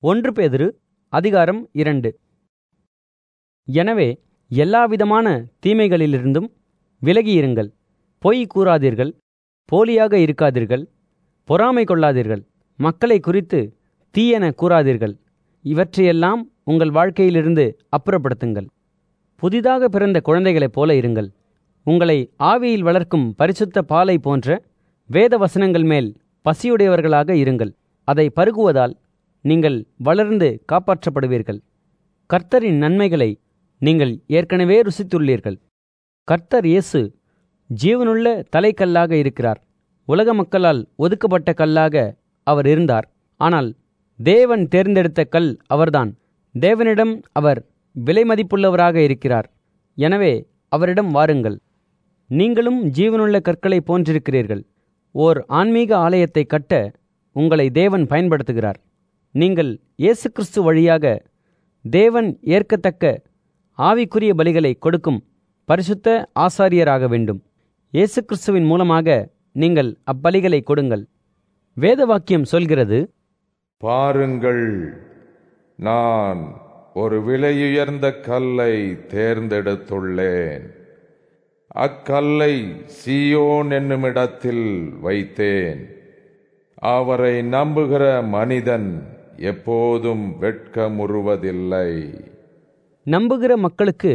ஒன்று பேதுரு அதிகாரம் இரண்டு எனவே எல்லாவிதமான தீமைகளிலிருந்தும் விலகியிருங்கள் பொய் கூறாதீர்கள் போலியாக இருக்காதீர்கள் பொறாமை கொள்ளாதீர்கள் மக்களை குறித்து தீயென கூறாதீர்கள் இவற்றையெல்லாம் உங்கள் வாழ்க்கையிலிருந்து அப்புறப்படுத்துங்கள் புதிதாக பிறந்த குழந்தைகளைப் போல இருங்கள் உங்களை ஆவியில் வளர்க்கும் பரிசுத்த பாலை போன்ற வேத வசனங்கள் மேல் பசியுடையவர்களாக இருங்கள் அதை பருகுவதால் நீங்கள் வளர்ந்து காப்பாற்றப்படுவீர்கள் கர்த்தரின் நன்மைகளை நீங்கள் ஏற்கனவே ருசித்துள்ளீர்கள் கர்த்தர் இயேசு ஜீவனுள்ள தலைக்கல்லாக இருக்கிறார் உலக மக்களால் ஒதுக்கப்பட்ட கல்லாக அவர் இருந்தார் ஆனால் தேவன் தேர்ந்தெடுத்த கல் அவர்தான் தேவனிடம் அவர் விலைமதிப்புள்ளவராக இருக்கிறார் எனவே அவரிடம் வாருங்கள் நீங்களும் ஜீவனுள்ள கற்களை போன்றிருக்கிறீர்கள் ஓர் ஆன்மீக ஆலயத்தை கட்ட உங்களை தேவன் பயன்படுத்துகிறார் நீங்கள் இயேசு கிறிஸ்து வழியாக தேவன் ஏற்கத்தக்க ஆவிக்குரிய பலிகளை கொடுக்கும் பரிசுத்த ஆசாரியராக வேண்டும் இயேசு கிறிஸ்துவின் மூலமாக நீங்கள் அப்பலிகளை கொடுங்கள் வேத வாக்கியம் சொல்கிறது பாருங்கள் நான் ஒரு விலையுயர்ந்த கல்லை தேர்ந்தெடுத்துள்ளேன் அக்கல்லை சீயோன் என்னுமிடத்தில் வைத்தேன் அவரை நம்புகிற மனிதன் எப்போதும் வெட்கமுறுவதில்லை நம்புகிற மக்களுக்கு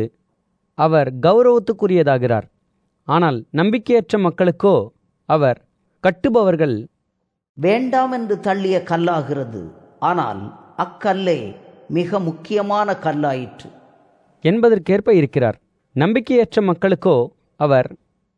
அவர் கௌரவத்துக்குரியதாகிறார் ஆனால் நம்பிக்கையற்ற மக்களுக்கோ அவர் கட்டுபவர்கள் வேண்டாம் என்று தள்ளிய கல்லாகிறது ஆனால் அக்கல்லே மிக முக்கியமான கல்லாயிற்று என்பதற்கேற்ப இருக்கிறார் நம்பிக்கையற்ற மக்களுக்கோ அவர்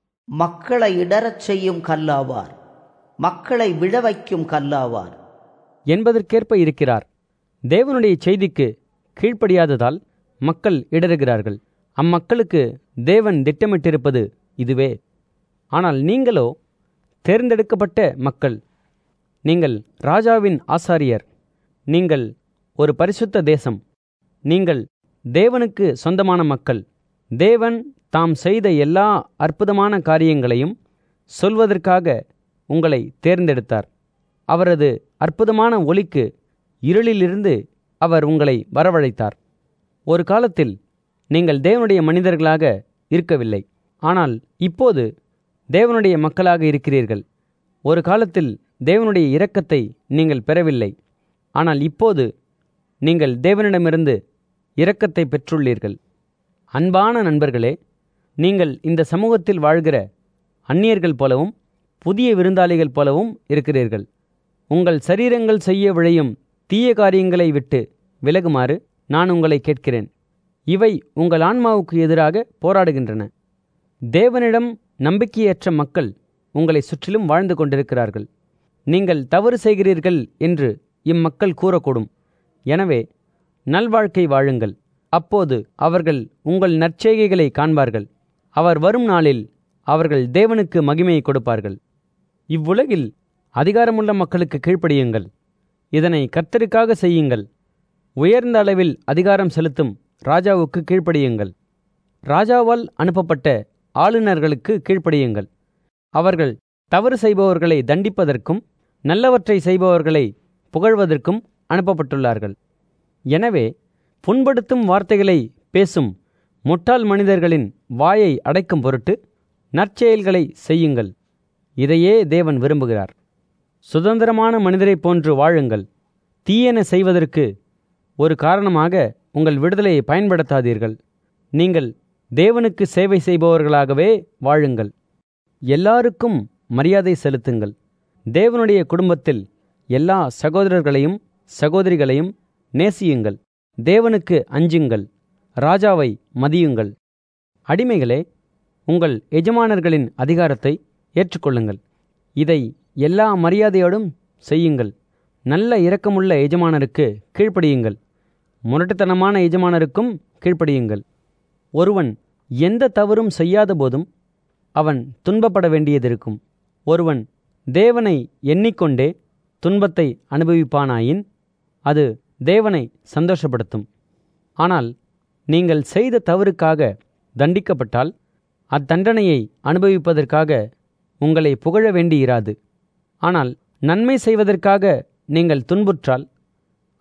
மக்களை இடறச் செய்யும் கல்லாவார் மக்களை விழ வைக்கும் கல்லாவார் என்பதற்கேற்ப இருக்கிறார் தேவனுடைய செய்திக்கு கீழ்ப்படியாததால் மக்கள் இடறுகிறார்கள் அம்மக்களுக்கு தேவன் திட்டமிட்டிருப்பது இதுவே ஆனால் நீங்களோ தேர்ந்தெடுக்கப்பட்ட மக்கள் நீங்கள் ராஜாவின் ஆசாரியர் நீங்கள் ஒரு பரிசுத்த தேசம் நீங்கள் தேவனுக்கு சொந்தமான மக்கள் தேவன் தாம் செய்த எல்லா அற்புதமான காரியங்களையும் சொல்வதற்காக உங்களை தேர்ந்தெடுத்தார் அவரது அற்புதமான ஒளிக்கு இருளிலிருந்து அவர் உங்களை வரவழைத்தார் ஒரு காலத்தில் நீங்கள் தேவனுடைய மனிதர்களாக இருக்கவில்லை ஆனால் இப்போது தேவனுடைய மக்களாக இருக்கிறீர்கள் ஒரு காலத்தில் தேவனுடைய இரக்கத்தை நீங்கள் பெறவில்லை ஆனால் இப்போது நீங்கள் தேவனிடமிருந்து இரக்கத்தை பெற்றுள்ளீர்கள் அன்பான நண்பர்களே நீங்கள் இந்த சமூகத்தில் வாழ்கிற அந்நியர்கள் போலவும் புதிய விருந்தாளிகள் போலவும் இருக்கிறீர்கள் உங்கள் சரீரங்கள் செய்ய விழையும் தீய காரியங்களை விட்டு விலகுமாறு நான் உங்களை கேட்கிறேன் இவை உங்கள் ஆன்மாவுக்கு எதிராக போராடுகின்றன தேவனிடம் நம்பிக்கையற்ற மக்கள் உங்களை சுற்றிலும் வாழ்ந்து கொண்டிருக்கிறார்கள் நீங்கள் தவறு செய்கிறீர்கள் என்று இம்மக்கள் கூறக்கூடும் எனவே நல்வாழ்க்கை வாழுங்கள் அப்போது அவர்கள் உங்கள் நற்செய்கைகளை காண்பார்கள் அவர் வரும் நாளில் அவர்கள் தேவனுக்கு மகிமையை கொடுப்பார்கள் இவ்வுலகில் அதிகாரமுள்ள மக்களுக்கு கீழ்ப்படியுங்கள் இதனை கர்த்தருக்காக செய்யுங்கள் உயர்ந்த அளவில் அதிகாரம் செலுத்தும் ராஜாவுக்கு கீழ்ப்படியுங்கள் ராஜாவால் அனுப்பப்பட்ட ஆளுநர்களுக்கு கீழ்ப்படியுங்கள் அவர்கள் தவறு செய்பவர்களை தண்டிப்பதற்கும் நல்லவற்றை செய்பவர்களை புகழ்வதற்கும் அனுப்பப்பட்டுள்ளார்கள் எனவே புண்படுத்தும் வார்த்தைகளை பேசும் முட்டாள் மனிதர்களின் வாயை அடைக்கும் பொருட்டு நற்செயல்களை செய்யுங்கள் இதையே தேவன் விரும்புகிறார் சுதந்திரமான மனிதரைப் போன்று வாழுங்கள் தீயென செய்வதற்கு ஒரு காரணமாக உங்கள் விடுதலையை பயன்படுத்தாதீர்கள் நீங்கள் தேவனுக்கு சேவை செய்பவர்களாகவே வாழுங்கள் எல்லாருக்கும் மரியாதை செலுத்துங்கள் தேவனுடைய குடும்பத்தில் எல்லா சகோதரர்களையும் சகோதரிகளையும் நேசியுங்கள் தேவனுக்கு அஞ்சுங்கள் ராஜாவை மதியுங்கள் அடிமைகளே உங்கள் எஜமானர்களின் அதிகாரத்தை ஏற்றுக்கொள்ளுங்கள் இதை எல்லா மரியாதையோடும் செய்யுங்கள் நல்ல இரக்கமுள்ள எஜமானருக்கு கீழ்ப்படியுங்கள் முரட்டுத்தனமான எஜமானருக்கும் கீழ்ப்படியுங்கள் ஒருவன் எந்த தவறும் செய்யாத போதும் அவன் துன்பப்பட வேண்டியதிருக்கும் ஒருவன் தேவனை எண்ணிக்கொண்டே துன்பத்தை அனுபவிப்பானாயின் அது தேவனை சந்தோஷப்படுத்தும் ஆனால் நீங்கள் செய்த தவறுக்காக தண்டிக்கப்பட்டால் அத்தண்டனையை அனுபவிப்பதற்காக உங்களை புகழ வேண்டியிராது ஆனால் நன்மை செய்வதற்காக நீங்கள் துன்புற்றால் அது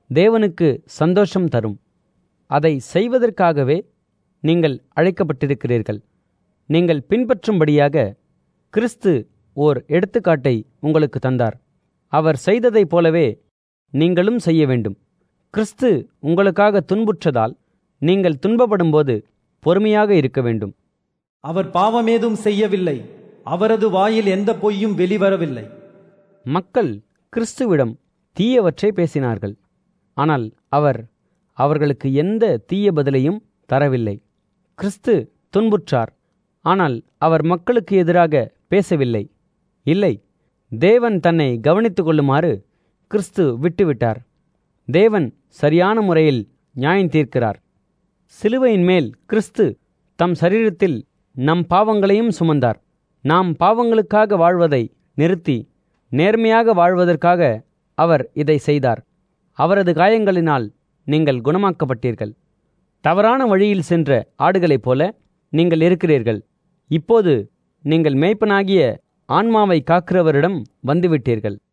தேவனுக்கு சந்தோஷம் தரும் அதை செய்வதற்காகவே நீங்கள் அழைக்கப்பட்டிருக்கிறீர்கள் நீங்கள் பின்பற்றும்படியாக கிறிஸ்து ஓர் எடுத்துக்காட்டை உங்களுக்கு தந்தார் அவர் செய்ததைப் போலவே நீங்களும் செய்ய வேண்டும் கிறிஸ்து உங்களுக்காக துன்புற்றதால் நீங்கள் துன்பப்படும்போது பொறுமையாக இருக்க வேண்டும் அவர் பாவமேதும் செய்யவில்லை அவரது வாயில் எந்த பொய்யும் வெளிவரவில்லை மக்கள் கிறிஸ்துவிடம் தீயவற்றை பேசினார்கள் ஆனால் அவர் அவர்களுக்கு எந்த தீய பதிலையும் தரவில்லை கிறிஸ்து துன்புற்றார் ஆனால் அவர் மக்களுக்கு எதிராக பேசவில்லை இல்லை தேவன் தன்னை கவனித்துக் கொள்ளுமாறு கிறிஸ்து விட்டுவிட்டார் தேவன் சரியான முறையில் நியாயம் தீர்க்கிறார் சிலுவையின் மேல் கிறிஸ்து தம் சரீரத்தில் நம் பாவங்களையும் சுமந்தார் நாம் பாவங்களுக்காக வாழ்வதை நிறுத்தி நேர்மையாக வாழ்வதற்காக அவர் இதை செய்தார் அவரது காயங்களினால் நீங்கள் குணமாக்கப்பட்டீர்கள் தவறான வழியில் சென்ற ஆடுகளைப் போல நீங்கள் இருக்கிறீர்கள் இப்போது நீங்கள் மேய்ப்பனாகிய ஆன்மாவை காக்கிறவரிடம் வந்துவிட்டீர்கள்